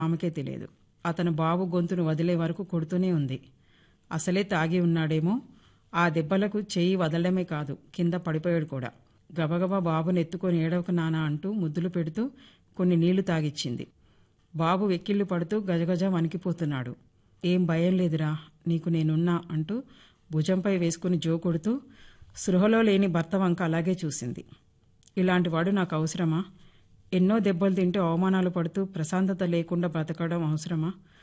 ఆమెకే తెలియదు అతను బాబు గొంతును వదిలే వరకు కొడుతూనే ఉంది అసలే తాగి ఉన్నాడేమో ఆ దెబ్బలకు చెయ్యి వదలడమే కాదు కింద పడిపోయాడు కూడా గబగబా బాబుని ఎత్తుకొని ఏడవక నానా అంటూ ముద్దులు పెడుతూ కొన్ని నీళ్లు తాగిచ్చింది బాబు వెక్కిళ్ళు పడుతూ గజగజ వణికిపోతున్నాడు ఏం భయం లేదురా నీకు నేనున్నా అంటూ భుజంపై వేసుకుని జో కొడుతూ సృహలో లేని భర్త వంక అలాగే చూసింది ఇలాంటి వాడు నాకు అవసరమా ఎన్నో దెబ్బలు తింటూ అవమానాలు పడుతూ ప్రశాంతత లేకుండా బ్రతకడం అవసరమా